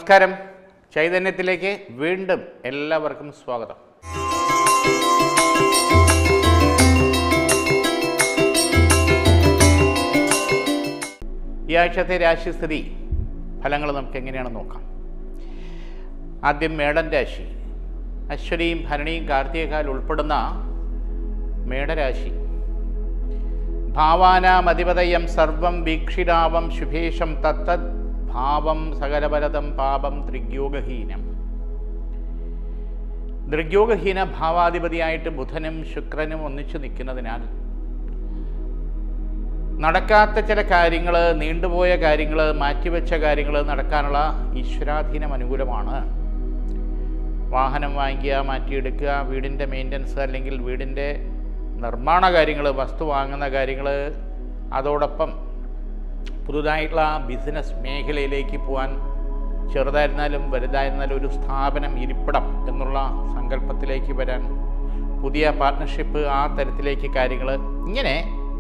നമസ്കാരം ചൈതന്യത്തിലേക്ക് വീണ്ടും എല്ലാവർക്കും സ്വാഗതം ഈ ആഴ്ചത്തെ രാശിസ്ഥിതി ഫലങ്ങൾ നമുക്ക് എങ്ങനെയാണെന്ന് നോക്കാം ആദ്യം മേടൻ രാശി അശ്വതിയും ഭരണിയും കാർത്തികകാൽ ഉൾപ്പെടുന്ന മേടരാശി ഭാവാനാമധിപതയം സർവം വീക്ഷിരാവം ശുഭേശം തത്തത് ഭാവം സകലപരതം പാപം ത്രിഗ്യോഗഹീനം ദൃഗ്യോഗഹീന ഭാവാധിപതിയായിട്ട് ബുധനും ശുക്രനും ഒന്നിച്ചു നിൽക്കുന്നതിനാൽ നടക്കാത്ത ചില കാര്യങ്ങൾ നീണ്ടുപോയ കാര്യങ്ങൾ മാറ്റിവെച്ച കാര്യങ്ങൾ നടക്കാനുള്ള ഈശ്വരാധീനം അനുകൂലമാണ് വാഹനം വാങ്ങിക്കുക മാറ്റിയെടുക്കുക വീടിൻ്റെ മെയിൻ്റനൻസ് അല്ലെങ്കിൽ വീടിൻ്റെ നിർമ്മാണ കാര്യങ്ങൾ വസ്തു വാങ്ങുന്ന കാര്യങ്ങൾ അതോടൊപ്പം പുതുതായിട്ടുള്ള ബിസിനസ് മേഖലയിലേക്ക് പോകാൻ ചെറുതായിരുന്നാലും വലുതായിരുന്നാലും ഒരു സ്ഥാപനം ഇരിപ്പിടം എന്നുള്ള സങ്കല്പത്തിലേക്ക് വരാൻ പുതിയ പാർട്ട്ണർഷിപ്പ് ആ തരത്തിലേക്ക് കാര്യങ്ങൾ ഇങ്ങനെ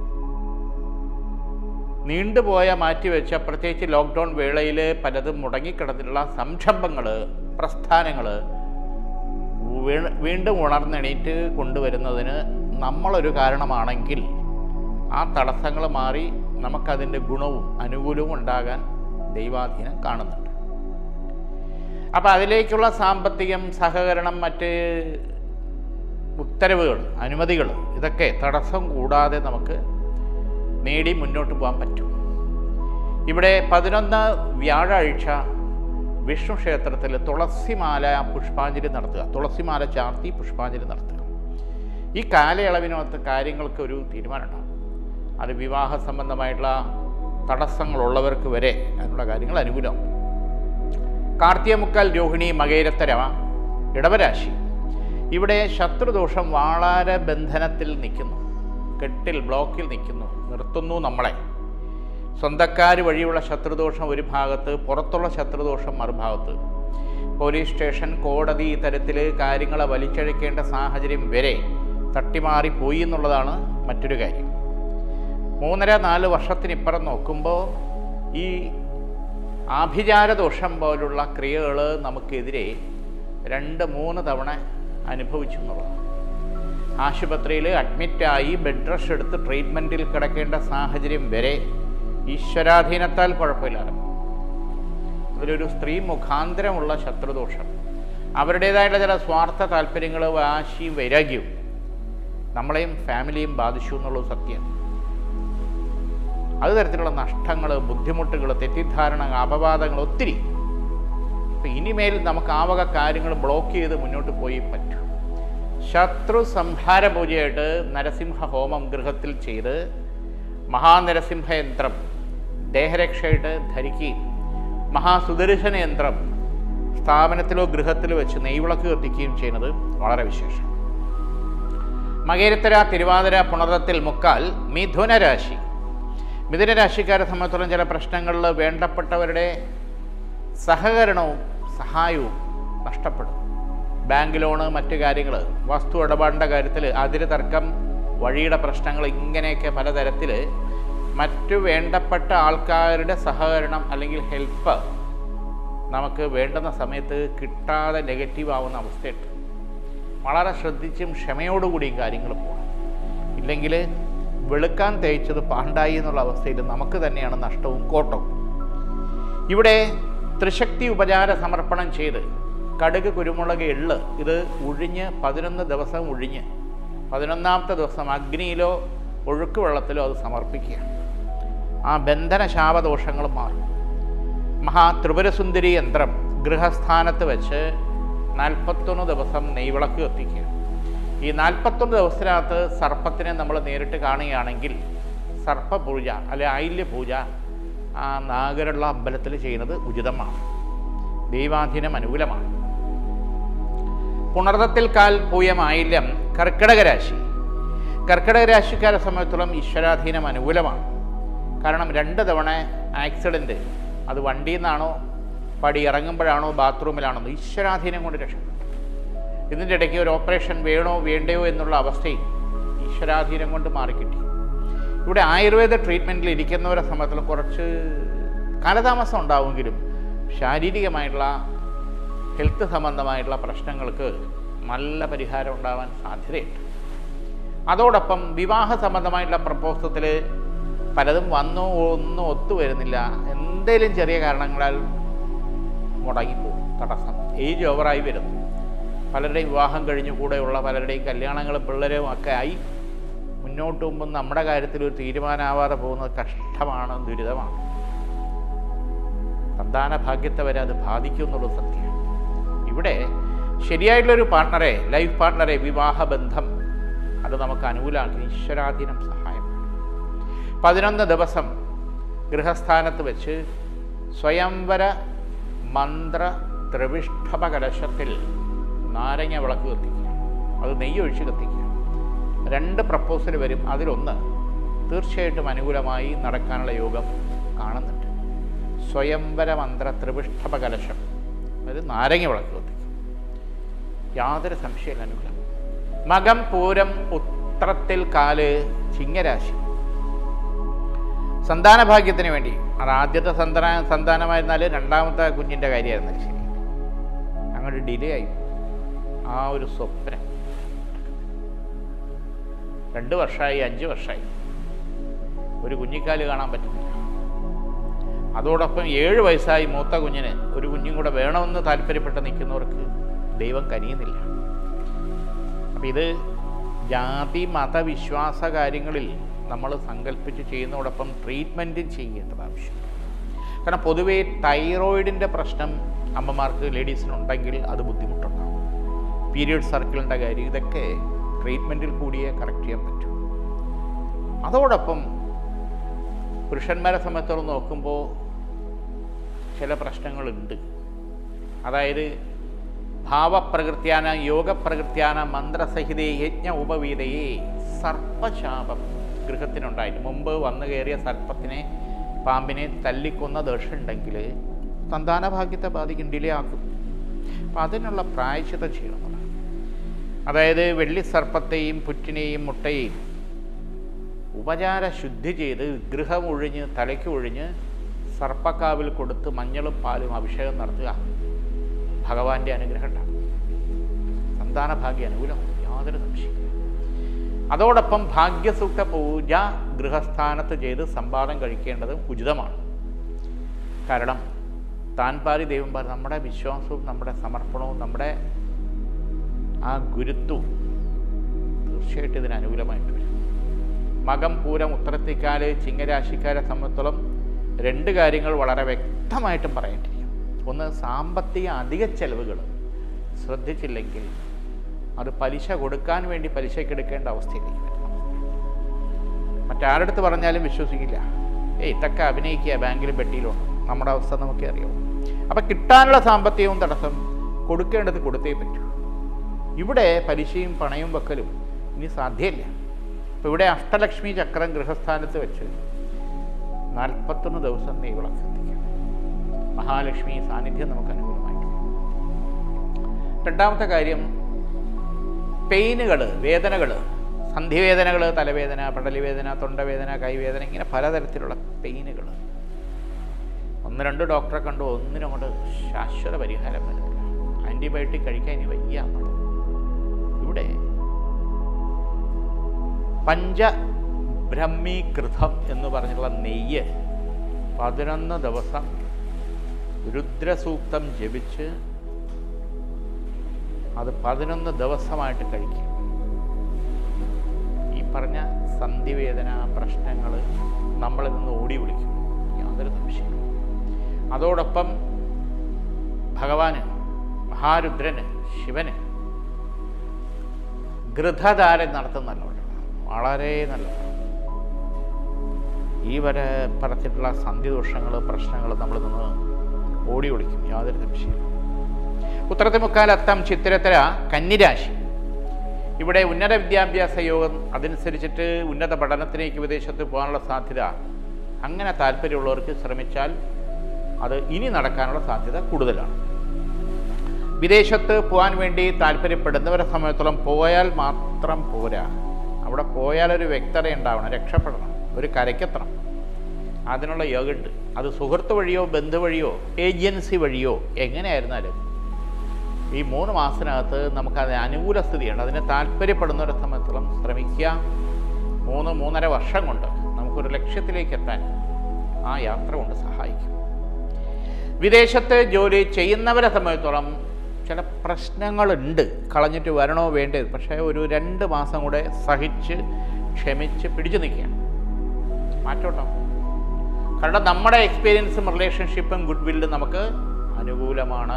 നീണ്ടുപോയ മാറ്റിവെച്ച പ്രത്യേകിച്ച് ലോക്ക്ഡൗൺ വേളയിൽ പലതും മുടങ്ങിക്കിടന്നിട്ടുള്ള സംരംഭങ്ങൾ പ്രസ്ഥാനങ്ങൾ വീണ്ടും ഉണർന്നെണീറ്റ് കൊണ്ടുവരുന്നതിന് നമ്മളൊരു കാരണമാണെങ്കിൽ ആ തടസ്സങ്ങൾ മാറി നമുക്കതിൻ്റെ ഗുണവും അനുകൂലവും ഉണ്ടാകാൻ ദൈവാധീനം കാണുന്നുണ്ട് അപ്പോൾ അതിലേക്കുള്ള സാമ്പത്തികം സഹകരണം മറ്റ് ഉത്തരവുകൾ അനുമതികൾ ഇതൊക്കെ തടസ്സം കൂടാതെ നമുക്ക് നേടി മുന്നോട്ട് പോകാൻ പറ്റും ഇവിടെ പതിനൊന്ന് വ്യാഴാഴ്ച വിഷ്ണു ക്ഷേത്രത്തിൽ തുളസിമാല പുഷ്പാഞ്ജലി നടത്തുക തുളസിമാല ചാർത്തി പുഷ്പാഞ്ജലി നടത്തുക ഈ കാലയളവിനകത്ത് കാര്യങ്ങൾക്ക് ഒരു തീരുമാനമുണ്ടാകും അത് വിവാഹ സംബന്ധമായിട്ടുള്ള തടസ്സങ്ങളുള്ളവർക്ക് വരെ അതിനുള്ള കാര്യങ്ങൾ അനുകൂലമാവും കാർത്തികമുക്കാൽ രോഹിണി മകേരത്തര ഇടവരാശി ഇവിടെ ശത്രുദോഷം വളരെ ബന്ധനത്തിൽ നിൽക്കുന്നു കെട്ടിൽ ബ്ലോക്കിൽ നിൽക്കുന്നു നിർത്തുന്നു നമ്മളെ സ്വന്തക്കാർ വഴിയുള്ള ശത്രുദോഷം ഒരു ഭാഗത്ത് പുറത്തുള്ള ശത്രുദോഷം മറുഭാഗത്ത് പോലീസ് സ്റ്റേഷൻ കോടതി തരത്തിൽ കാര്യങ്ങളെ വലിച്ചഴിക്കേണ്ട സാഹചര്യം വരെ തട്ടിമാറിപ്പോയി എന്നുള്ളതാണ് മറ്റൊരു കാര്യം മൂന്നര നാല് വർഷത്തിനിപ്പുറം നോക്കുമ്പോൾ ഈ ആഭിചാരദോഷം പോലുള്ള ക്രിയകൾ നമുക്കെതിരെ രണ്ട് മൂന്ന് തവണ അനുഭവിച്ചു എന്നുള്ളതാണ് ആശുപത്രിയിൽ അഡ്മിറ്റായി ബെഡ് റഷ് എടുത്ത് ട്രീറ്റ്മെൻറ്റിൽ കിടക്കേണ്ട സാഹചര്യം വരെ ഈശ്വരാധീനത്താൽ കുഴപ്പമില്ലാതെ അതിലൊരു സ്ത്രീ മുഖാന്തരമുള്ള ശത്രുദോഷം അവരുടേതായിട്ടുള്ള ചില സ്വാർത്ഥ താല്പര്യങ്ങൾ വാശി വൈരാഗ്യവും നമ്മളെയും ഫാമിലിയും ബാധിച്ചു എന്നുള്ളത് സത്യം അത് തരത്തിലുള്ള നഷ്ടങ്ങൾ ബുദ്ധിമുട്ടുകൾ തെറ്റിദ്ധാരണ അപവാദങ്ങൾ ഒത്തിരി അപ്പം ഇനിമേൽ നമുക്ക് ആ വക കാര്യങ്ങൾ ബ്ലോക്ക് ചെയ്ത് മുന്നോട്ട് പോയി പറ്റൂ ശത്രു സംഹാര പൂജയായിട്ട് നരസിംഹ ഹോമം ഗൃഹത്തിൽ ചെയ്ത് മഹാനരസിംഹ യന്ത്രം ദേഹരക്ഷയായിട്ട് ധരിക്കുകയും മഹാസുദർശന യന്ത്രം സ്ഥാപനത്തിലോ ഗൃഹത്തിലോ വെച്ച് നെയ്വിളക്ക് കത്തിക്കുകയും ചെയ്യുന്നത് വളരെ വിശേഷം മകേരത്തര തിരുവാതിര പുണർത്തത്തിൽ മുക്കാൽ മിഥുന രാശി മിഥുന രാശിക്കാരെ സംബന്ധിച്ചിടത്തോളം ചില പ്രശ്നങ്ങളിൽ വേണ്ടപ്പെട്ടവരുടെ സഹകരണവും സഹായവും നഷ്ടപ്പെടും ബാങ്ക് ലോണ് മറ്റു കാര്യങ്ങൾ വസ്തു ഇടപാടിൻ്റെ കാര്യത്തിൽ അതിര് തർക്കം വഴിയുടെ പ്രശ്നങ്ങൾ ഇങ്ങനെയൊക്കെ പലതരത്തിൽ മറ്റു വേണ്ടപ്പെട്ട ആൾക്കാരുടെ സഹകരണം അല്ലെങ്കിൽ ഹെൽപ്പ് നമുക്ക് വേണ്ടുന്ന സമയത്ത് കിട്ടാതെ നെഗറ്റീവ് ആവുന്ന അവസ്ഥയുണ്ട് വളരെ ശ്രദ്ധിച്ചും ക്ഷമയോടുകൂടിയും കാര്യങ്ങൾ പോകണം ഇല്ലെങ്കിൽ വെളുക്കാൻ തേച്ചത് പാണ്ടായി എന്നുള്ള അവസ്ഥയിൽ നമുക്ക് തന്നെയാണ് നഷ്ടവും കോട്ടവും ഇവിടെ ത്രിശക്തി ഉപചാര സമർപ്പണം ചെയ്ത് കടുക് കുരുമുളക് എള്ള് ഇത് ഉഴിഞ്ഞ് പതിനൊന്ന് ദിവസം ഉഴിഞ്ഞ് പതിനൊന്നാമത്തെ ദിവസം അഗ്നിയിലോ ഒഴുക്ക് വെള്ളത്തിലോ അത് സമർപ്പിക്കുക ആ ബന്ധന ശാപദോഷങ്ങൾ മാറും മഹാ ത്രിപുരസുന്ദരി യന്ത്രം ഗൃഹസ്ഥാനത്ത് വെച്ച് നാൽപ്പത്തൊന്ന് ദിവസം നെയ്വിളക്ക് കത്തിക്കുക ഈ നാൽപ്പത്തൊന്ന് ദിവസത്തിനകത്ത് സർപ്പത്തിനെ നമ്മൾ നേരിട്ട് കാണുകയാണെങ്കിൽ സർപ്പപൂജ അല്ലെ ഐല്യ പൂജ ആ നാഗരുള്ള അമ്പലത്തിൽ ചെയ്യുന്നത് ഉചിതമാണ് ദൈവാധീനം അനുകൂലമാണ് പുണർത്തത്തിൽ കാൽ പൂയമായില്യം കർക്കിടക രാശി കർക്കിടക രാശിക്കാരെ സംബന്ധിച്ചിടത്തോളം ഈശ്വരാധീനം അനുകൂലമാണ് കാരണം രണ്ട് തവണ ആക്സിഡൻറ്റ് അത് വണ്ടിയിൽ നിന്നാണോ പടി ഇറങ്ങുമ്പോഴാണോ ബാത്റൂമിലാണോ ഈശ്വരാധീനം കൊണ്ട് രക്ഷപ്പെട്ടു ഇതിൻ്റെ ഇടയ്ക്ക് ഒരു ഓപ്പറേഷൻ വേണോ വേണ്ടയോ എന്നുള്ള അവസ്ഥയും ഈശ്വരാധീനം കൊണ്ട് മാറിക്കിട്ടി ഇവിടെ ആയുർവേദ ട്രീറ്റ്മെൻറ്റിൽ ഇരിക്കുന്നവരെ സംബന്ധിച്ചിടത്തോളം കുറച്ച് കാലതാമസം ഉണ്ടാവുമെങ്കിലും ശാരീരികമായിട്ടുള്ള ഹെൽത്ത് സംബന്ധമായിട്ടുള്ള പ്രശ്നങ്ങൾക്ക് നല്ല പരിഹാരം ഉണ്ടാവാൻ സാധ്യതയുണ്ട് അതോടൊപ്പം വിവാഹ സംബന്ധമായിട്ടുള്ള പ്രപ്പോസത്തിൽ പലതും വന്നു ഒന്നും ഒത്തുവരുന്നില്ല എന്തെങ്കിലും ചെറിയ കാരണങ്ങളാൽ മുടങ്ങിപ്പോകും തടസ്സം ഏജ് ഓവറായി വരുന്നു പലരുടെയും വിവാഹം കഴിഞ്ഞു കൂടെയുള്ള പലരുടെയും കല്യാണങ്ങളും പിള്ളേരും ഒക്കെ ആയി മുന്നോട്ട് പോകുമ്പോൾ നമ്മുടെ കാര്യത്തിൽ ഒരു തീരുമാനമാവാതെ പോകുന്നത് കഷ്ടമാണ് ദുരിതമാണ് സന്താന ഭാഗ്യത്തെ വരെ അത് ബാധിക്കും എന്നുള്ളത് സത്യം ഇവിടെ ശരിയായിട്ടുള്ളൊരു പാർട്ട്ണറെ ലൈഫ് പാർട്ട്ണറെ വിവാഹ ബന്ധം അത് നമുക്ക് അനുകൂലമാക്കി ഈശ്വരാധീനം സഹായം പതിനൊന്ന് ദിവസം ഗൃഹസ്ഥാനത്ത് വെച്ച് സ്വയംവര മന്ത്ര ത്രിവിഷ്ഠഭ കലശത്തിൽ നാരങ്ങ വിളക്ക് കത്തിക്കുക അത് നെയ്യൊഴിച്ച് കത്തിക്കുക രണ്ട് പ്രപ്പോസൽ വരും അതിലൊന്ന് തീർച്ചയായിട്ടും അനുകൂലമായി നടക്കാനുള്ള യോഗം കാണുന്നുണ്ട് സ്വയംവര മന്ത്ര ത്രിവിഷ്ഠഭ കലശം അത് നാരങ്ങ വിളക്ക് കത്തിക്കും യാതൊരു സംശയമില്ല അനുകൂലം മകം പൂരം ഉത്രത്തിൽ കാല് ചിങ്ങരാശി സന്താന ഭാഗ്യത്തിന് വേണ്ടി അത് ആദ്യത്തെ സന്താന സന്താനമായിരുന്നാൽ രണ്ടാമത്തെ കുഞ്ഞിൻ്റെ കാര്യമായിരുന്നാലും ശരി അങ്ങോട്ട് ഡിലേ ആയി ആ ഒരു സ്വപ്നം രണ്ട് വർഷമായി അഞ്ച് വർഷമായി ഒരു കുഞ്ഞിക്കാല് കാണാൻ പറ്റുന്നില്ല അതോടൊപ്പം ഏഴ് വയസ്സായി മൂത്ത കുഞ്ഞിന് ഒരു കുഞ്ഞും കൂടെ വേണമെന്ന് താല്പര്യപ്പെട്ട് നിൽക്കുന്നവർക്ക് ദൈവം കനിയുന്നില്ല അപ്പം ഇത് ജാതി മതവിശ്വാസ കാര്യങ്ങളിൽ നമ്മൾ സങ്കല്പിച്ച് ചെയ്യുന്നതോടൊപ്പം ട്രീറ്റ്മെൻറ്റും ചെയ്യേണ്ടത് ആവശ്യം കാരണം പൊതുവേ തൈറോയിഡിൻ്റെ പ്രശ്നം അമ്മമാർക്ക് ലേഡീസിനുണ്ടെങ്കിൽ അത് ബുദ്ധിമുട്ടുണ്ടാകും പീരിയഡ് സർക്കിളിൻ്റെ കാര്യം ഇതൊക്കെ ട്രീറ്റ്മെൻറ്റിൽ കൂടിയേ കറക്റ്റ് ചെയ്യാൻ പറ്റും അതോടൊപ്പം പുരുഷന്മാരെ സംബന്ധിച്ചോളം നോക്കുമ്പോൾ ചില പ്രശ്നങ്ങളുണ്ട് അതായത് ഭാവപ്രകൃത്യാന യോഗപ്രകൃത്യാന മന്ത്രസഹിതേ യജ്ഞ ഉപവീതയെ സർപ്പശാപം ഗൃഹത്തിനുണ്ടായിട്ട് മുമ്പ് വന്നു കയറിയ സർപ്പത്തിനെ പാമ്പിനെ തല്ലിക്കൊന്ന ദോഷമുണ്ടെങ്കിൽ സന്താന ഭാഗ്യത്തെ ബാധിക്കും ഡിലേ ആക്കും അപ്പം അതിനുള്ള പ്രായശ്ചിത്തം ചെയ്യണം അതായത് വെള്ളി സർപ്പത്തെയും പുറ്റിനെയും മുട്ടയെയും ഉപചാര ശുദ്ധി ചെയ്ത് ഗൃഹം ഒഴിഞ്ഞ് തലയ്ക്ക് ഒഴിഞ്ഞ് സർപ്പക്കാവിൽ കൊടുത്ത് മഞ്ഞളും പാലും അഭിഷേകം നടത്തുക ഭഗവാന്റെ അനുഗ്രഹം ഉണ്ടാകും സന്താന ഭാഗ്യ അനുകൂലം യാതൊരു സംശയം അതോടൊപ്പം ഭാഗ്യസൂക്ത പൂജ ഗൃഹസ്ഥാനത്ത് ചെയ്ത് സമ്പാദം കഴിക്കേണ്ടത് ഉചിതമാണ് കാരണം താൻ പാരി ദൈവം പാരി നമ്മുടെ വിശ്വാസവും നമ്മുടെ സമർപ്പണവും നമ്മുടെ ആ ഗുരുത്വവും തീർച്ചയായിട്ടും ഇതിന് അനുകൂലമായിട്ട് വരും മകം പൂരം ഉത്തരത്തിക്കാല് ചിങ്ങരാശിക്കാരെ സംബന്ധിച്ചോളം രണ്ട് കാര്യങ്ങൾ വളരെ വ്യക്തമായിട്ടും പറയേണ്ടിയിരിക്കും ഒന്ന് സാമ്പത്തിക അധിക ചെലവുകൾ ശ്രദ്ധിച്ചില്ലെങ്കിൽ അത് പലിശ കൊടുക്കാൻ വേണ്ടി പലിശയ്ക്ക് എടുക്കേണ്ട അവസ്ഥയിലേക്ക് വരണം മറ്റാരടുത്ത് പറഞ്ഞാലും വിശ്വസിക്കില്ല ഏയ് ഇതൊക്കെ അഭിനയിക്കുക ബാങ്കിലും പെട്ടിയിലുണ്ട് നമ്മുടെ അവസ്ഥ നമുക്കേ അറിയാം അപ്പം കിട്ടാനുള്ള സാമ്പത്തികവും തടസ്സം കൊടുക്കേണ്ടത് കൊടുത്തേ പറ്റൂ ഇവിടെ പലിശയും പണയും വെക്കലും ഇനി സാധ്യമല്ല അപ്പോൾ ഇവിടെ അഷ്ടലക്ഷ്മി ചക്രം ഗൃഹസ്ഥാനത്ത് വെച്ച് നാൽപ്പത്തൊന്ന് ദിവസം നെയ് വിളക്ക് കത്തിക്കാം മഹാലക്ഷ്മി സാന്നിധ്യം നമുക്ക് അനുകൂലമായിട്ട് രണ്ടാമത്തെ കാര്യം പെയിനുകൾ വേദനകൾ സന്ധിവേദനകൾ തലവേദന പടലിവേദന തൊണ്ടവേദന കൈവേദന ഇങ്ങനെ പലതരത്തിലുള്ള പെയിനുകൾ ഒന്ന് രണ്ട് ഡോക്ടറെ കണ്ടു ഒന്നിനും അങ്ങോട്ട് ശാശ്വത പരിഹാരം വരുന്നില്ല ആൻറ്റിബയോട്ടിക് കഴിക്കാൻ ഇനി വയ്യ എന്നുള്ളത് ഇവിടെ പഞ്ചബ്രഹ്മീകൃതം എന്ന് പറഞ്ഞിട്ടുള്ള നെയ്യ് പതിനൊന്ന് ദിവസം രുദ്രസൂക്തം ജപിച്ച് അത് പതിനൊന്ന് ദിവസമായിട്ട് കഴിക്കും ഈ പറഞ്ഞ സന്ധിവേദന പ്രശ്നങ്ങൾ നമ്മളിൽ നിന്ന് ഓടി വിളിക്കും യാതൊരു സംശയം അതോടൊപ്പം ഭഗവാന് മഹാരുദ്രന് ശിവന് ഗൃഹധാരം നടത്തുന്ന നല്ലതാണ് വളരെ നല്ലതാണ് ഈ വരെ പറഞ്ഞിട്ടുള്ള സന്ധിദോഷങ്ങൾ പ്രശ്നങ്ങൾ നമ്മൾ നിന്ന് ഓടി ഒളിക്കും യാതൊരു സംശയം ഉത്തരത്തെ മുക്കാൽ അത്തം ചിത്തിരത്തര കന്നിരാശി ഇവിടെ ഉന്നത വിദ്യാഭ്യാസ യോഗം അതനുസരിച്ചിട്ട് ഉന്നത പഠനത്തിലേക്ക് വിദേശത്ത് പോകാനുള്ള സാധ്യത അങ്ങനെ താല്പര്യമുള്ളവർക്ക് ശ്രമിച്ചാൽ അത് ഇനി നടക്കാനുള്ള സാധ്യത കൂടുതലാണ് വിദേശത്ത് പോകാൻ വേണ്ടി താല്പര്യപ്പെടുന്നവരെ സമയത്തോളം പോയാൽ മാത്രം പോരാ അവിടെ പോയാൽ ഒരു വ്യക്തത ഉണ്ടാവണം രക്ഷപ്പെടണം ഒരു കരയ്ക്കെത്തണം അതിനുള്ള യോഗമുണ്ട് അത് സുഹൃത്ത് വഴിയോ ബന്ധു വഴിയോ ഏജൻസി വഴിയോ എങ്ങനെയായിരുന്നാലും ഈ മൂന്ന് മാസത്തിനകത്ത് നമുക്ക് അതിന് അനുകൂല സ്ഥിതിയുണ്ട് അതിന് താല്പര്യപ്പെടുന്നവരെ സംബന്ധിച്ചിടത്തോളം ശ്രമിക്കുക മൂന്ന് മൂന്നര വർഷം കൊണ്ട് നമുക്കൊരു ലക്ഷ്യത്തിലേക്ക് എത്താൻ ആ യാത്ര കൊണ്ട് സഹായിക്കും വിദേശത്ത് ജോലി ചെയ്യുന്നവരെ സംബന്ധിച്ചിടത്തോളം ചില പ്രശ്നങ്ങളുണ്ട് കളഞ്ഞിട്ട് വരണോ വേണ്ടത് പക്ഷേ ഒരു രണ്ട് മാസം കൂടെ സഹിച്ച് ക്ഷമിച്ച് പിടിച്ചു നിൽക്കുക മാറ്റോട്ടോ കാരണം നമ്മുടെ എക്സ്പീരിയൻസും റിലേഷൻഷിപ്പും ഗുഡ് വില്ലും നമുക്ക് അനുകൂലമാണ്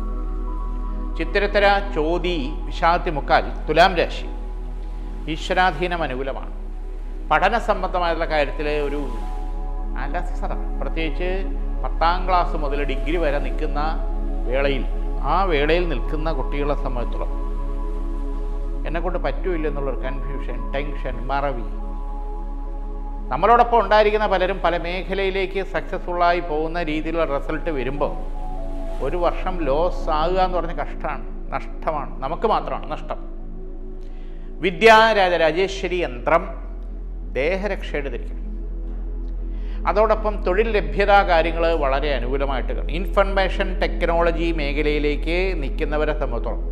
ചിത്തിരത്തര ചോതി വിഷാദത്തി മുക്കാൽ തുലാം രാശി ഈശ്വരാധീനം അനുകൂലമാണ് പഠന സംബന്ധമായിട്ടുള്ള കാര്യത്തിൽ ഒരു അലസത പ്രത്യേകിച്ച് പത്താം ക്ലാസ് മുതൽ ഡിഗ്രി വരെ നിൽക്കുന്ന വേളയിൽ ആ വേളയിൽ നിൽക്കുന്ന കുട്ടികളെ സംബന്ധിച്ചിടത്തോളം എന്നെക്കൊണ്ട് പറ്റൂല്ല എന്നുള്ളൊരു കൺഫ്യൂഷൻ ടെൻഷൻ മറവി നമ്മളോടൊപ്പം ഉണ്ടായിരിക്കുന്ന പലരും പല മേഖലയിലേക്ക് സക്സസ്ഫുള്ളായി പോകുന്ന രീതിയിലുള്ള റിസൾട്ട് വരുമ്പോൾ ഒരു വർഷം ലോസ് ആകുക എന്ന് പറഞ്ഞ കഷ്ടമാണ് നഷ്ടമാണ് നമുക്ക് മാത്രമാണ് നഷ്ടം വിദ്യാരാജ രാജേശ്വരി യന്ത്രം ദേഹരക്ഷയുടെ ധരിക്കണം അതോടൊപ്പം തൊഴിൽ ലഭ്യതാ കാര്യങ്ങൾ വളരെ അനുകൂലമായിട്ട് കാണും ഇൻഫർമേഷൻ ടെക്നോളജി മേഖലയിലേക്ക് നിൽക്കുന്നവരെ സംബന്ധിച്ചോളം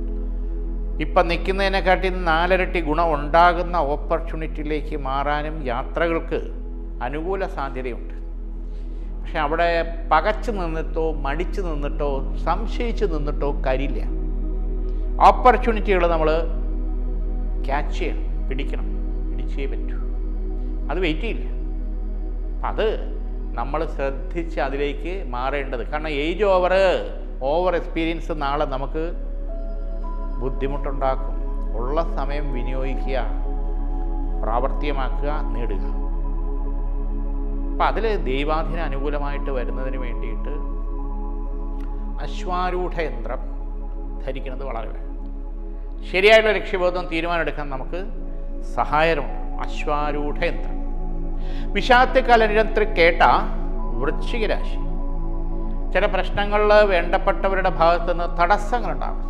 ഇപ്പം നിൽക്കുന്നതിനെക്കാട്ടി നാലരട്ടി ഗുണം ഉണ്ടാകുന്ന ഓപ്പർച്യൂണിറ്റിയിലേക്ക് മാറാനും യാത്രകൾക്ക് അനുകൂല സാധ്യതയുണ്ട് പക്ഷെ അവിടെ പകച്ചു നിന്നിട്ടോ മടിച്ചു നിന്നിട്ടോ സംശയിച്ച് നിന്നിട്ടോ കാര്യമില്ല ഓപ്പർച്യൂണിറ്റികൾ നമ്മൾ ക്യാച്ച് ചെയ്യണം പിടിക്കണം പിടിച്ചേ പറ്റൂ അത് വെയിറ്റ് ചെയ്യില്ല അപ്പം അത് നമ്മൾ ശ്രദ്ധിച്ച് അതിലേക്ക് മാറേണ്ടത് കാരണം ഏജ് ഓവർ ഓവർ എക്സ്പീരിയൻസ് നാളെ നമുക്ക് ബുദ്ധിമുട്ടുണ്ടാക്കും ഉള്ള സമയം വിനിയോഗിക്കുക പ്രാവർത്തികമാക്കുക നേടുക അപ്പം അതിൽ ദൈവാധീനം അനുകൂലമായിട്ട് വരുന്നതിന് വേണ്ടിയിട്ട് അശ്വാരൂഢ യന്ത്രം ധരിക്കുന്നത് വളരെ വേണം ശരിയായുള്ള ലക്ഷ്യബോധം തീരുമാനമെടുക്കാൻ നമുക്ക് സഹായകരമുണ്ട് അശ്വാരൂഢ യന്ത്രം വിഷാദത്തെ കലനിരന്തരം കേട്ട വൃശ്ചിക രാശി ചില പ്രശ്നങ്ങളിൽ വേണ്ടപ്പെട്ടവരുടെ ഭാഗത്ത് നിന്ന് തടസ്സങ്ങളുണ്ടാകും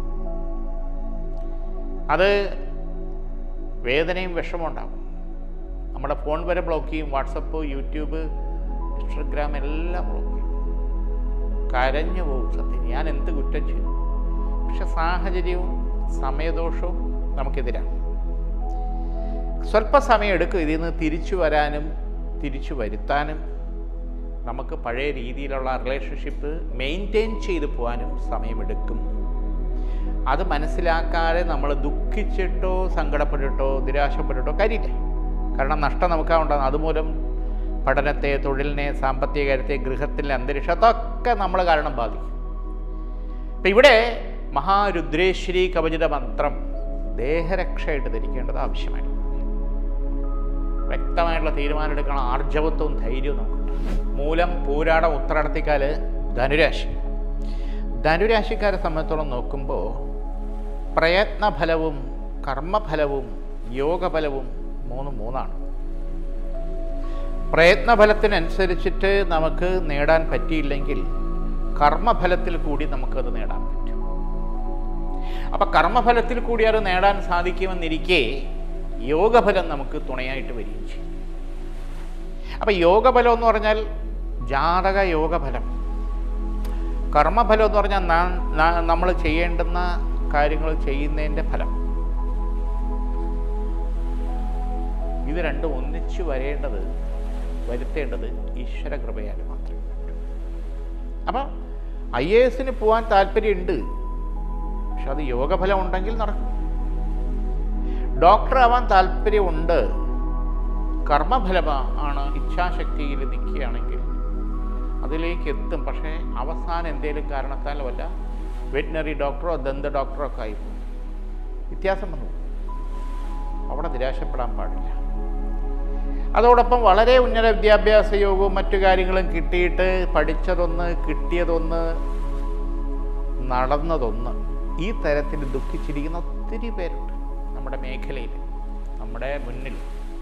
അത് വേദനയും വിഷമവും ഉണ്ടാകും നമ്മുടെ ഫോൺ വരെ ബ്ലോക്ക് ചെയ്യും വാട്സപ്പ് യൂട്യൂബ് ഇൻസ്റ്റഗ്രാം എല്ലാം ബ്ലോക്ക് ചെയ്യും കരഞ്ഞു പോകും സത്യം ഞാൻ എന്ത് കുറ്റം ചെയ്തു പക്ഷെ സാഹചര്യവും സമയദോഷവും നമുക്കെതിരാണ് സ്വല്പസമയം എടുക്കും ഇതിൽ നിന്ന് തിരിച്ചു വരാനും തിരിച്ചു വരുത്താനും നമുക്ക് പഴയ രീതിയിലുള്ള റിലേഷൻഷിപ്പ് മെയിൻറ്റെയിൻ ചെയ്തു പോകാനും സമയമെടുക്കും അത് മനസ്സിലാക്കാതെ നമ്മൾ ദുഃഖിച്ചിട്ടോ സങ്കടപ്പെട്ടിട്ടോ നിരാശപ്പെട്ടിട്ടോ കാര്യമില്ല കാരണം നഷ്ടം നമുക്കാവുണ്ടാകും അതുമൂലം പഠനത്തെ തൊഴിലിനെ സാമ്പത്തിക കാര്യത്തെ ഗൃഹത്തിലെ അന്തരീക്ഷത്തൊക്കെ നമ്മൾ കാരണം ബാധിക്കും അപ്പം ഇവിടെ മഹാരുദ്രേശ്വരി കവചിത മന്ത്രം ദേഹരക്ഷയായിട്ട് ധരിക്കേണ്ടത് ആവശ്യമായിരുന്നു വ്യക്തമായിട്ടുള്ള തീരുമാനം എടുക്കണം ആർജവത്വവും ധൈര്യവും നമുക്കുണ്ട് മൂലം പൂരാടം ഉത്തരടത്തിക്കാല് ധനുരാശി ധനുരാശിക്കാരെ സംബന്ധിച്ചോളം നോക്കുമ്പോൾ പ്രയത്നഫലവും കർമ്മഫലവും യോഗഫലവും മൂന്ന് മൂന്നാണ് പ്രയത്നഫലത്തിനനുസരിച്ചിട്ട് നമുക്ക് നേടാൻ പറ്റിയില്ലെങ്കിൽ കർമ്മഫലത്തിൽ കൂടി നമുക്കത് നേടാൻ പറ്റും അപ്പം കർമ്മഫലത്തിൽ കൂടി അത് നേടാൻ സാധിക്കുമെന്നിരിക്കെ യോഗഫലം നമുക്ക് തുണയായിട്ട് വരികയും ചെയ്യും അപ്പം യോഗഫലം എന്ന് പറഞ്ഞാൽ ജാതക യോഗഫലം കർമ്മഫലം എന്ന് പറഞ്ഞാൽ നമ്മൾ ചെയ്യേണ്ടുന്ന കാര്യങ്ങൾ ചെയ്യുന്നതിൻ്റെ ഫലം ഇത് രണ്ടും ഒന്നിച്ചു വരേണ്ടത് വരുത്തേണ്ടത് ഈശ്വര കൃപയാൽ മാത്രമേ പറ്റൂ അപ്പം ഐ എ എസിന് പോകാൻ താല്പര്യമുണ്ട് പക്ഷെ അത് യോഗഫലം ഉണ്ടെങ്കിൽ നടക്കും ഡോക്ടർ ആവാൻ താല്പര്യമുണ്ട് കർമ്മഫലം ആണ് ഇച്ഛാശക്തിയിൽ നിൽക്കുകയാണെങ്കിൽ അതിലേക്ക് എത്തും പക്ഷേ അവസാനം എന്തെങ്കിലും കാരണത്താൽ വല്ല വെറ്റിനറി ഡോക്ടറോ ദന്ത ഡോക്ടറോ ഒക്കെ ആയി പോകും വ്യത്യാസം വന്നു അവിടെ നിരാശപ്പെടാൻ പാടില്ല അതോടൊപ്പം വളരെ ഉന്നത വിദ്യാഭ്യാസ യോഗവും മറ്റു കാര്യങ്ങളും കിട്ടിയിട്ട് പഠിച്ചതൊന്ന് കിട്ടിയതൊന്ന് നടന്നതൊന്ന് ഈ തരത്തിൽ ദുഃഖിച്ചിരിക്കുന്ന ഒത്തിരി പേരുണ്ട് നമ്മുടെ മേഖലയിൽ നമ്മുടെ മുന്നിൽ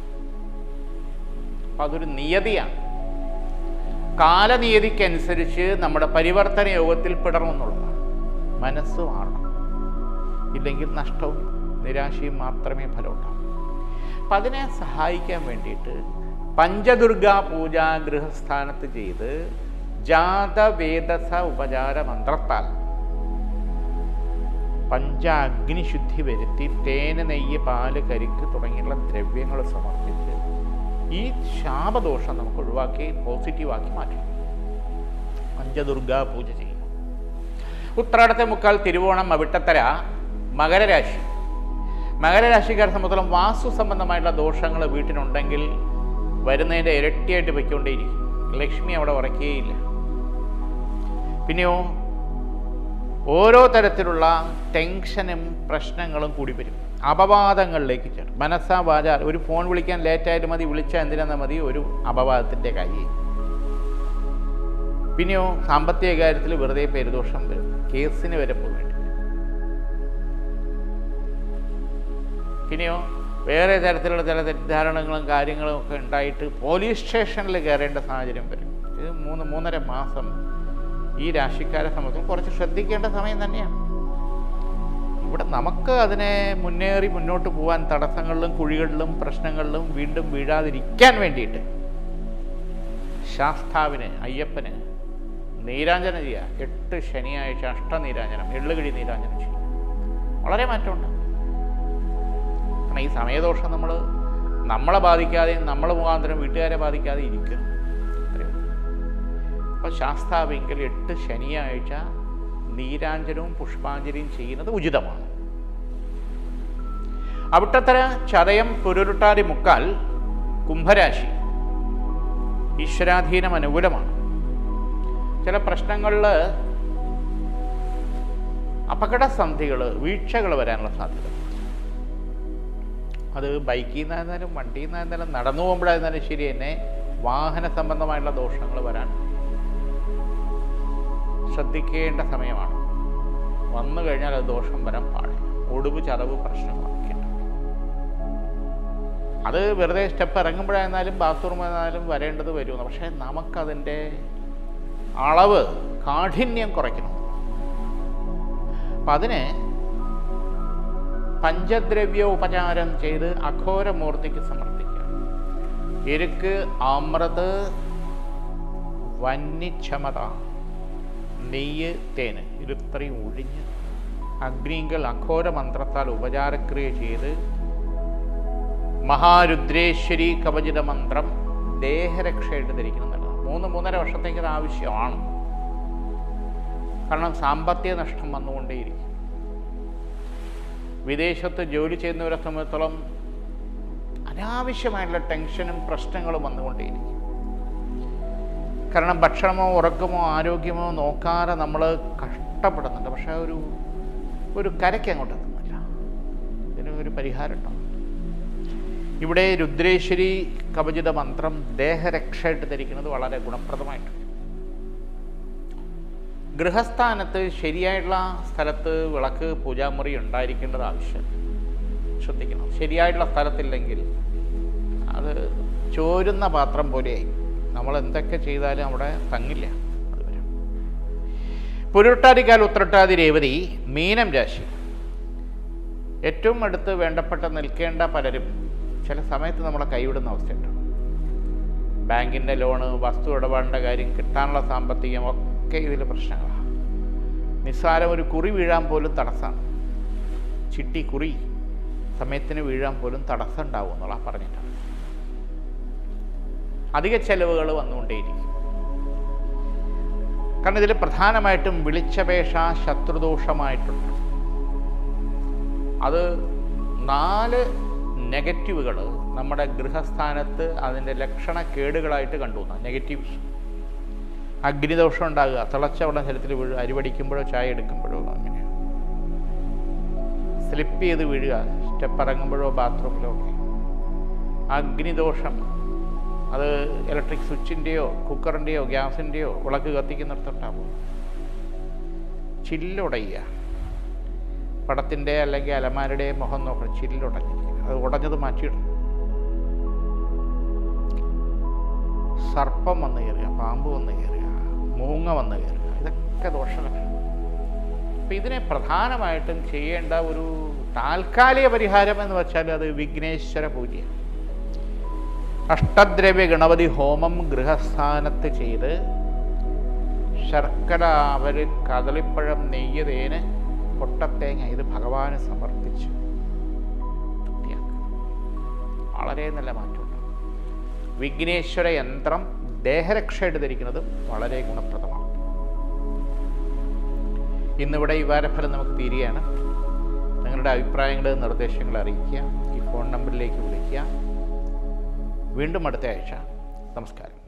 അപ്പം അതൊരു നിയതിയാണ് കാലനിയതിക്കനുസരിച്ച് നമ്മുടെ പരിവർത്തന യോഗത്തിൽ പെടണമെന്നുള്ളതാണ് മനസ്സ് മാറണം ഇല്ലെങ്കിൽ നഷ്ടവും നിരാശയും മാത്രമേ ഫലമുണ്ടാകൂ അപ്പം അതിനെ സഹായിക്കാൻ വേണ്ടിയിട്ട് പഞ്ചദുർഗാ പൂജ ഗൃഹസ്ഥാനത്ത് ചെയ്ത് ജാതവേദസ ഉപചാര മന്ത്രത്താൽ പഞ്ചാഗ്നിശുദ്ധി വരുത്തി തേന് നെയ്യ് പാല് കരിക്ക് തുടങ്ങിയുള്ള ദ്രവ്യങ്ങൾ സമർപ്പിച്ച് ഈ ശാപദോഷം നമുക്ക് ഒഴിവാക്കി പോസിറ്റീവാക്കി മാറ്റണം പഞ്ചദുർഗാ പൂജ ചെയ്യും ഉത്രാടത്തെ മുക്കാൽ തിരുവോണം അവിട്ടത്തര മകരരാശി മകരരാശിക്കാരെ സംബന്ധിച്ചോളം വാസ്തു സംബന്ധമായിട്ടുള്ള ദോഷങ്ങൾ വീട്ടിനുണ്ടെങ്കിൽ വരുന്നതിൻ്റെ ഇരട്ടിയായിട്ട് പൊയ്ക്കൊണ്ടേയിരിക്കും ലക്ഷ്മി അവിടെ ഉറക്കുകയില്ല പിന്നെയോ ഓരോ തരത്തിലുള്ള ടെൻഷനും പ്രശ്നങ്ങളും കൂടി വരും അപവാദങ്ങളിലേക്ക് ചേർക്കും മനസ്സാ വാച ഒരു ഫോൺ വിളിക്കാൻ ലേറ്റായിട്ട് മതി വിളിച്ചാൽ എന്തിനാ മതി ഒരു അപവാദത്തിൻ്റെ കാര്യം പിന്നെയോ സാമ്പത്തിക കാര്യത്തിൽ വെറുതെ പെരുദോഷം വരും കേസിന് വരെ പോകേണ്ടി വരും പിന്നെയോ വേറെ തരത്തിലുള്ള ചില തെറ്റിദ്ധാരണകളും കാര്യങ്ങളും ഒക്കെ ഉണ്ടായിട്ട് പോലീസ് സ്റ്റേഷനിൽ കയറേണ്ട സാഹചര്യം വരും ഇത് മൂന്ന് മൂന്നര മാസം ഈ രാശിക്കാരെ സംബന്ധിച്ച് കുറച്ച് ശ്രദ്ധിക്കേണ്ട സമയം തന്നെയാണ് ഇവിടെ നമുക്ക് അതിനെ മുന്നേറി മുന്നോട്ട് പോകാൻ തടസ്സങ്ങളിലും കുഴികളിലും പ്രശ്നങ്ങളിലും വീണ്ടും വീഴാതിരിക്കാൻ വേണ്ടിയിട്ട് ശാസ്താവിന് അയ്യപ്പന് നീരാഞ്ജനം ചെയ്യുക എട്ട് ശനിയാഴ്ച അഷ്ടനീരാഞ്ജനം എള്ളുകിഴി നീരാഞ്ജനം ചെയ്യുക വളരെ മാറ്റമുണ്ട് കാരണം ഈ സമയദോഷം നമ്മൾ നമ്മളെ ബാധിക്കാതെയും നമ്മളെ മുഖാന്തരം വീട്ടുകാരെ ബാധിക്കാതെ ഇരിക്കുക അത്രയും അപ്പോൾ ശാസ്താവെങ്കിൽ എട്ട് ശനിയാഴ്ച നീരാഞ്ജനവും പുഷ്പാഞ്ജലിയും ചെയ്യുന്നത് ഉചിതമാണ് അവിട്ടത്തര ചതയം പുരുരുട്ടാരി മുക്കാൽ കുംഭരാശി ഈശ്വരാധീനം അനുകൂലമാണ് ചില പ്രശ്നങ്ങളിൽ അപകടസന്ധികൾ വീഴ്ചകൾ വരാനുള്ള സാധ്യത അത് ബൈക്കിൽ നിന്നായിരുന്നാലും വണ്ടിയിൽ നിന്നായിരുന്നാലും നടന്നു പോകുമ്പോഴായിരുന്നാലും ശരി തന്നെ വാഹന സംബന്ധമായിട്ടുള്ള ദോഷങ്ങൾ വരാൻ ശ്രദ്ധിക്കേണ്ട സമയമാണ് വന്നു കഴിഞ്ഞാൽ അത് ദോഷം വരാൻ പാടില്ല ഒടുവ് ചതവ് പ്രശ്നമാക്കേണ്ട അത് വെറുതെ സ്റ്റെപ്പ് ഇറങ്ങുമ്പോഴായിരുന്നാലും ബാത്റൂം ആയിരുന്നാലും വരേണ്ടത് വരുമെന്ന് പക്ഷേ നമുക്കതിൻ്റെ അളവ് കാഠിന്യം കുറയ്ക്കണം അപ്പം അതിന് പഞ്ചദ്രവ്യ ഉപചാരം ചെയ്ത് അഘോരമൂർത്തിക്ക് സമർപ്പിക്കുക എരുക്ക് അമൃത് വന്യക്ഷമത നെയ്യ് തേന് ഇത് ഇത്രയും ഒഴിഞ്ഞ് അഗ്നിങ്കൽ അഘോര മന്ത്രത്താൽ ഉപചാരക്രിയ ചെയ്ത് മഹാരുദ്രേശ്വരി കവചിത മന്ത്രം ദേഹരക്ഷയായിട്ട് ധരിക്കണം നല്ലതാണ് മൂന്ന് മൂന്നര വർഷത്തേക്ക് ഇത് ആവശ്യമാണ് കാരണം സാമ്പത്തിക നഷ്ടം വന്നുകൊണ്ടേയിരിക്കും വിദേശത്ത് ജോലി ചെയ്യുന്നവരെ സംബന്ധിച്ചിടത്തോളം അനാവശ്യമായിട്ടുള്ള ടെൻഷനും പ്രശ്നങ്ങളും വന്നുകൊണ്ടേയിരിക്കും കാരണം ഭക്ഷണമോ ഉറക്കമോ ആരോഗ്യമോ നോക്കാതെ നമ്മൾ കഷ്ടപ്പെടുന്നുണ്ട് പക്ഷേ ഒരു ഒരു കരയ്ക്ക് അങ്ങോട്ട് എത്തുന്നില്ല ഇതിന് ഒരു പരിഹാരം ഉണ്ടാവും ഇവിടെ രുദ്രേശ്വരി കവചിത മന്ത്രം ദേഹരക്ഷയായിട്ട് ധരിക്കുന്നത് വളരെ ഗുണപ്രദമായിട്ട് ഗൃഹസ്ഥാനത്ത് ശരിയായിട്ടുള്ള സ്ഥലത്ത് വിളക്ക് പൂജാമുറി ഉണ്ടായിരിക്കേണ്ടത് ആവശ്യം ശ്രദ്ധിക്കണം ശരിയായിട്ടുള്ള സ്ഥലത്തില്ലെങ്കിൽ അത് ചോരുന്ന പാത്രം പോലെയായി നമ്മൾ എന്തൊക്കെ ചെയ്താലും അവിടെ തങ്ങില്ല അത് വരും പുരുട്ടാതിക്കാൽ ഉത്രട്ടാതി രേവതി മീനം രാശി ഏറ്റവും അടുത്ത് വേണ്ടപ്പെട്ട നിൽക്കേണ്ട പലരും ചില സമയത്ത് നമ്മളെ കൈവിടുന്ന അവസ്ഥയുണ്ട് ബാങ്കിൻ്റെ ലോണ് വസ്തു ഇടപാടിൻ്റെ കാര്യം കിട്ടാനുള്ള സാമ്പത്തികം ഒക്കെ ഇതിൽ പ്രശ്നങ്ങളാണ് നിസ്സാരം ഒരു കുറി വീഴാൻ പോലും തടസ്സമാണ് ചിട്ടി കുറി സമയത്തിന് വീഴാൻ പോലും തടസ്സം ഉണ്ടാവും എന്നുള്ള പറഞ്ഞിട്ടാണ് അധിക ചെലവുകൾ വന്നുകൊണ്ടേയിരിക്കും കാരണം ഇതിൽ പ്രധാനമായിട്ടും വിളിച്ചപേക്ഷ ശത്രുദോഷമായിട്ടുണ്ട് അത് നാല് നെഗറ്റീവുകൾ നമ്മുടെ ഗൃഹസ്ഥാനത്ത് അതിൻ്റെ ലക്ഷണക്കേടുകളായിട്ട് കണ്ടു നെഗറ്റീവ്സ് അഗ്നിദോഷം ഉണ്ടാകുക തിളച്ച വെള്ളം ശരീരത്തിൽ വീഴുക അരിവടിക്കുമ്പോഴോ ചായ എടുക്കുമ്പോഴോ അങ്ങനെ സ്ലിപ്പ് ചെയ്ത് വീഴുക സ്റ്റെപ്പ് ഇറങ്ങുമ്പോഴോ ബാത്റൂമിലോ ഒക്കെ അഗ്നിദോഷം അത് ഇലക്ട്രിക് സ്വിച്ചിൻ്റെയോ കുക്കറിൻ്റെയോ ഗ്യാസിൻ്റെയോ വിളക്ക് കത്തിക്കുന്നിടത്തുണ്ടാവും ചില്ലുടയുക പടത്തിൻ്റെ അല്ലെങ്കിൽ അലമാരുടെ മുഖം നോക്കണം ചില്ലുടഞ്ഞിരിക്കുന്നത് അത് ഉടഞ്ഞത് മാറ്റിയിടണം സർപ്പം വന്ന് കയറുക പാമ്പ് വന്ന് കയറുക മൂങ്ങ വന്ന് കയറുക ഇതൊക്കെ ദോഷങ്ങളാണ് അപ്പം ഇതിനെ പ്രധാനമായിട്ടും ചെയ്യേണ്ട ഒരു താൽക്കാലിക പരിഹാരം എന്ന് വെച്ചാൽ അത് വിഘ്നേശ്വര പൂജയാണ് അഷ്ടദ്രവ്യ ഗണപതി ഹോമം ഗൃഹസ്ഥാനത്ത് ചെയ്ത് ശർക്കര അവർ കദളിപ്പഴം നെയ്യതേന് പൊട്ടത്തേങ്ങ ഇത് ഭഗവാന് സമർപ്പിച്ചു വൃത്തിയാക്കുക വളരെ നല്ല മാറ്റമുണ്ട് വിഘ്നേശ്വര യന്ത്രം ദേഹരക്ഷയായിട്ട് ധരിക്കുന്നത് വളരെ ഗുണപ്രദമാണ് ഇന്നിവിടെ ഈ വാരഫലം നമുക്ക് തീരുകയാണ് നിങ്ങളുടെ അഭിപ്രായങ്ങൾ നിർദ്ദേശങ്ങൾ അറിയിക്കുക ഈ ഫോൺ നമ്പറിലേക്ക് വിളിക്കുക വീണ്ടും അടുത്ത ആഴ്ച നമസ്കാരം